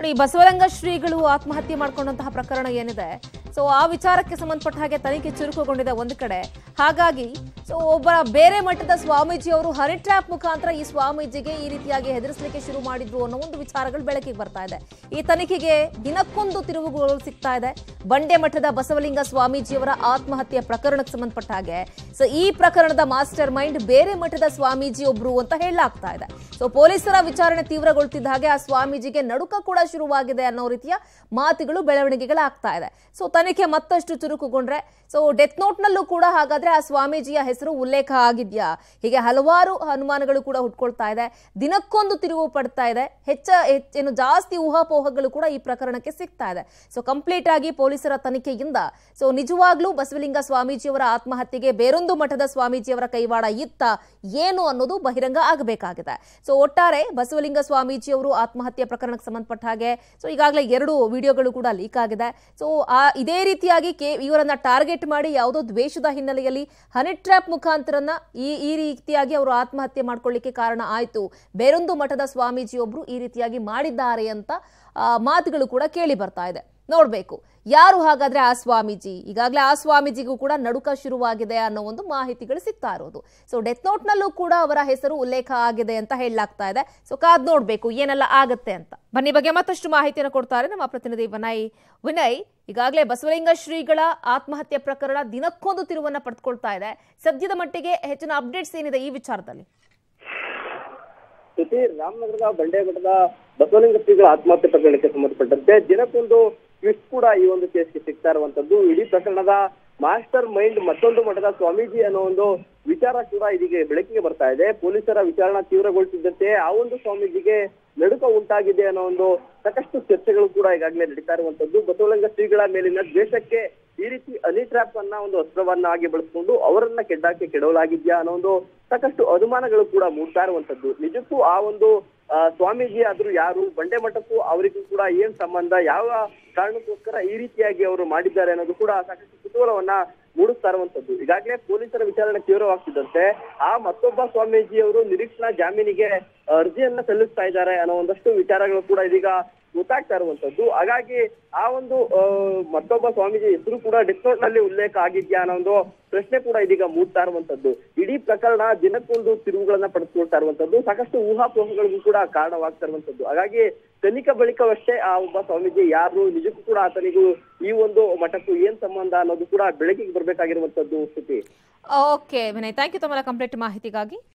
ನೋಡಿ ಬಸವರಂಗ ಶ್ರೀಗಳು ಆತ್ಮಹತ್ಯೆ ಮಾಡ್ಕೊಂಡಂತಹ ಪ್ರಕರಣ ಏನಿದೆ ಸೊ ಆ ವಿಚಾರಕ್ಕೆ ಸಂಬಂಧಪಟ್ಟ ಹಾಗೆ ತನಿಖೆ ಚುರುಕುಗೊಂಡಿದೆ ಒಂದು ಕಡೆ ಹಾಗಾಗಿ ಸೊ ಒಬ್ಬ ಬೇರೆ ಮಟ್ಟದ ಸ್ವಾಮೀಜಿ ಅವರು ಹನಿ ಟ್ರ್ಯಾಪ್ ಮುಖಾಂತರ ಈ ಸ್ವಾಮೀಜಿಗೆ ಈ ರೀತಿಯಾಗಿ ಹೆದರಿಸಲಿಕ್ಕೆ ಶುರು ಮಾಡಿದ್ರು ಅನ್ನೋ ಒಂದು ವಿಚಾರಗಳು ಬೆಳಕಿಗೆ ಬರ್ತಾ ಇದೆ ಈ ತನಿಖೆಗೆ ದಿನಕ್ಕೊಂದು ತಿರುವುಗಳು ಸಿಗ್ತಾ ಇದೆ ಬಂಡೆ ಮಠದ ಬಸವಲಿಂಗ ಸ್ವಾಮೀಜಿಯವರ ಆತ್ಮಹತ್ಯೆ ಪ್ರಕರಣಕ್ಕೆ ಸಂಬಂಧಪಟ್ಟ ಹಾಗೆ ಸೊ ಈ ಪ್ರಕರಣದ ಮಾಸ್ಟರ್ ಮೈಂಡ್ ಬೇರೆ ಮಠದ ಸ್ವಾಮೀಜಿ ಒಬ್ರು ಅಂತ ಹೇಳಲಾಗ್ತಾ ಇದೆ ಸೊ ಪೊಲೀಸರ ವಿಚಾರಣೆ ತೀವ್ರಗೊಳ್ತಿದ್ದ ಹಾಗೆ ಆ ಸ್ವಾಮೀಜಿಗೆ ನಡುಕ ಕೂಡ ಶುರುವಾಗಿದೆ ಅನ್ನೋ ರೀತಿಯ ಮಾತುಗಳು ಬೆಳವಣಿಗೆಗಳಾಗ್ತಾ ಇದೆ ಸೊ ತನಿಖೆ ಮತ್ತಷ್ಟು ಚುರುಕುಗೊಂಡ್ರೆ ಸೊ ಡೆತ್ ನೋಟ್ನಲ್ಲೂ ಕೂಡ ಹಾಗಾದ್ರೆ ಆ ಸ್ವಾಮೀಜಿಯ ಹೆಸರು ಉಲ್ಲೇಖ ಆಗಿದ್ಯಾ ಹೀಗೆ ಹಲವಾರು ಅನುಮಾನಗಳು ಕೂಡ ಹುಟ್ಕೊಳ್ತಾ ಇದೆ ದಿನಕ್ಕೊಂದು ತಿರುವು ಪಡ್ತಾ ಇದೆ ಹೆಚ್ಚ ಹೆಚ್ಚೇನು ಜಾಸ್ತಿ ಊಹಾಪೋಹಗಳು ಕೂಡ ಈ ಪ್ರಕರಣಕ್ಕೆ ಸಿಗ್ತಾ ಇದೆ ಸೊ ಕಂಪ್ಲೀಟ್ ಆಗಿ ಪೊಲೀಸರ ತನಿಖೆಯಿಂದ ಸೊ ನಿಜವಾಗ್ಲೂ ಬಸವಲಿಂಗ ಸ್ವಾಮೀಜಿಯವರ ಆತ್ಮಹತ್ಯೆಗೆ ಬೇರೊಂದು ಮಠದ ಸ್ವಾಮೀಜಿಯವರ ಕೈವಾಡ ಇತ್ತ ಏನು ಅನ್ನೋದು ಬಹಿರಂಗ ಆಗಬೇಕಾಗಿದೆ ಸೊ ಒಟ್ಟಾರೆ ಬಸವಲಿಂಗ ಸ್ವಾಮೀಜಿಯವರು ಆತ್ಮಹತ್ಯೆ ಪ್ರಕರಣಕ್ಕೆ ಸಂಬಂಧಪಟ್ಟ ಹಾಗೆ ಸೊ ಈಗಾಗಲೇ ಎರಡು ವಿಡಿಯೋಗಳು ಕೂಡ ಲೀಕ್ ಆಗಿದೆ ಸೊ ಆ ಇದೇ ರೀತಿಯಾಗಿ ಕೆ ಇವರನ್ನ ಟಾರ್ಗೆಟ್ ಮಾಡಿ ಯಾವುದೋ ದ್ವೇಷದ ಹಿನ್ನೆಲೆಯಲ್ಲಿ ಹನಿ ಟ್ರ್ಯಾಪ್ ಮುಖಾಂತರನ ಈ ಈ ರೀತಿಯಾಗಿ ಅವರು ಆತ್ಮಹತ್ಯೆ ಮಾಡ್ಕೊಳ್ಳಿಕ್ಕೆ ಕಾರಣ ಆಯ್ತು ಬೇರೊಂದು ಮಠದ ಸ್ವಾಮೀಜಿಯೊಬ್ರು ಈ ರೀತಿಯಾಗಿ ಮಾಡಿದ್ದಾರೆ ಅಂತ ಆ, ಮಾತುಗಳು ಕೂಡ ಕೇಳಿ ಬರ್ತಾ ಇದೆ ನೋಡ್ಬೇಕು ಯಾರು ಹಾಗಾದ್ರೆ ಆ ಸ್ವಾಮೀಜಿ ಈಗಾಗಲೇ ಆ ಸ್ವಾಮೀಜಿಗೂ ಕೂಡ ನಡುಕ ಶುರುವಾಗಿದೆ ಅನ್ನೋ ಒಂದು ಮಾಹಿತಿಗಳು ಸಿಗ್ತಾ ಇರೋದು ಸೊ ಡೆತ್ ನೋಟ್ನಲ್ಲೂ ಕೂಡ ಅವರ ಹೆಸರು ಉಲ್ಲೇಖ ಆಗಿದೆ ಅಂತ ಹೇಳಲಾಗ್ತಾ ಇದೆ ಸೊ ಕಾದ್ ನೋಡ್ಬೇಕು ಏನೆಲ್ಲ ಆಗತ್ತೆ ಅಂತ ಬನ್ನಿ ಬಗ್ಗೆ ಮತ್ತಷ್ಟು ಮಾಹಿತಿಯನ್ನು ಕೊಡ್ತಾರೆ ನಮ್ಮ ಪ್ರತಿನಿಧಿ ವಿನಯ್ ವಿನಯ್ ಈಗಾಗಲೇ ಬಸವಲಿಂಗ ಶ್ರೀಗಳ ಆತ್ಮಹತ್ಯೆ ಪ್ರಕರಣ ದಿನಕ್ಕೊಂದು ತಿರುವನ್ನ ಪಡೆದುಕೊಳ್ತಾ ಇದೆ ಸದ್ಯದ ಮಟ್ಟಿಗೆ ಹೆಚ್ಚಿನ ಅಪ್ಡೇಟ್ಸ್ ಏನಿದೆ ಈ ವಿಚಾರದಲ್ಲಿ ಜೊತೆ ರಾಮನಗರದ ಬಂಡೆ ಮಠದ ಬಸವಲಿಂಗ ಶ್ರೀಗಳ ಆತ್ಮಹತ್ಯೆ ಪ್ರಕರಣಕ್ಕೆ ಸಂಬಂಧಪಟ್ಟಂತೆ ದಿನಕ್ಕೊಂದು ಟ್ವಿಸ್ಟ್ ಕೂಡ ಈ ಒಂದು ಕೇಸ್ಗೆ ಸಿಗ್ತಾ ಇರುವಂತದ್ದು ಇಡೀ ಪ್ರಕರಣದ ಮಾಸ್ಟರ್ ಮೈಂಡ್ ಮತ್ತೊಂದು ಮಠದ ಸ್ವಾಮೀಜಿ ಅನ್ನೋ ಒಂದು ವಿಚಾರ ಕೂಡ ಇದೀಗ ಬೆಳಕಿಗೆ ಬರ್ತಾ ಇದೆ ಪೊಲೀಸರ ವಿಚಾರಣಾ ತೀವ್ರಗೊಳಿಸಿದ್ದಂತೆ ಆ ಒಂದು ಸ್ವಾಮೀಜಿಗೆ ನಡುಕ ಉಂಟಾಗಿದೆ ಅನ್ನೋ ಒಂದು ಸಾಕಷ್ಟು ಚರ್ಚೆಗಳು ಕೂಡ ಈಗಾಗಲೇ ನಡೀತಾ ಇರುವಂತದ್ದು ಬಸವಲಿಂಗ ಶ್ರೀಗಳ ಮೇಲಿನ ದ್ವೇಷಕ್ಕೆ ಈ ರೀತಿ ಅನಿ ಟ್ರ್ಯಾಪ್ ಅನ್ನ ಒಂದು ಅಸ್ತ್ರವನ್ನಾಗಿ ಬಳಸ್ಕೊಂಡು ಅವರನ್ನ ಕೆಡ್ಡಾಕೆ ಕೆಡವಲಾಗಿದ್ಯಾ ಅನ್ನೋ ಒಂದು ಸಾಕಷ್ಟು ಅನುಮಾನಗಳು ಕೂಡ ಮೂಡ್ತಾ ಇರುವಂತದ್ದು ನಿಜಕ್ಕೂ ಆ ಒಂದು ಆ, ಸ್ವಾಮೀಜಿ ಆದ್ರೂ ಯಾರು ಬಂಡೆ ಮಠಕ್ಕೂ ಅವರಿಗೂ ಕೂಡ ಏನ್ ಸಂಬಂಧ ಯಾವ ಕಾರಣಕ್ಕೋಸ್ಕರ ಈ ರೀತಿಯಾಗಿ ಅವರು ಮಾಡಿದ್ದಾರೆ ಅನ್ನೋದು ಕೂಡ ಸಾಕಷ್ಟು ಕುತೂಹಲವನ್ನ ಮೂಡಿಸ್ತಾ ಇರುವಂತದ್ದು ಈಗಾಗಲೇ ಪೊಲೀಸರ ವಿಚಾರಣೆ ತೀವ್ರವಾಗ್ತಿದ್ದಂತೆ ಆ ಮತ್ತೊಬ್ಬ ಸ್ವಾಮೀಜಿಯವರು ನಿರೀಕ್ಷಣಾ ಜಾಮೀನಿಗೆ ಅರ್ಜಿಯನ್ನ ಸಲ್ಲಿಸ್ತಾ ಇದ್ದಾರೆ ಅನ್ನೋ ಒಂದಷ್ಟು ವಿಚಾರಗಳು ಕೂಡ ಇದೀಗ ಗೊತ್ತಾಗ್ತಾ ಇರುವಂತದ್ದು ಹಾಗಾಗಿ ಆ ಒಂದು ಆ, ಮತ್ತೊಬ್ಬ ಸ್ವಾಮೀಜಿ ಹೆಸರು ಕೂಡ ಡೆತ್ ನೋಟ್ ನಲ್ಲಿ ಉಲ್ಲೇಖ ಆಗಿದ್ಯಾ ಅನ್ನೋ ಒಂದು ಪ್ರಶ್ನೆ ಕೂಡ ಇದೀಗ ಮೂಡ್ತಾ ಇರುವಂತದ್ದು ಇಡೀ ಪ್ರಕರಣ ದಿನಕ್ಕೊಂದು ತಿರುವುಗಳನ್ನ ಪಡೆದುಕೊಳ್ತಾ ಇರುವಂತದ್ದು ಸಾಕಷ್ಟು ಊಹಾಪೋಹಗಳಿಗೂ ಕೂಡ ಕಾರಣವಾಗ್ತಾ ಇರುವಂತದ್ದು ಹಾಗಾಗಿ ತನಿಖೆ ಬಳಿಕವಷ್ಟೇ ಆ ಒಬ್ಬ ಸ್ವಾಮೀಜಿ ಯಾರು ನಿಜಕ್ಕೂ ಕೂಡ ಆತನಿಗೂ ಈ ಒಂದು ಮಠಕ್ಕೂ ಏನ್ ಸಂಬಂಧ ಅನ್ನೋದು ಕೂಡ ಬೆಳಕಿಗೆ ಬರ್ಬೇಕಾಗಿರುವಂತದ್ದು ಸ್ಥಿತಿ ಓಕೆ ವಿನಯ್ ಥ್ಯಾಂಕ್ ಯು ತಮ್ಮ ಕಂಪ್ಲೀಟ್ ಮಾಹಿತಿಗಾಗಿ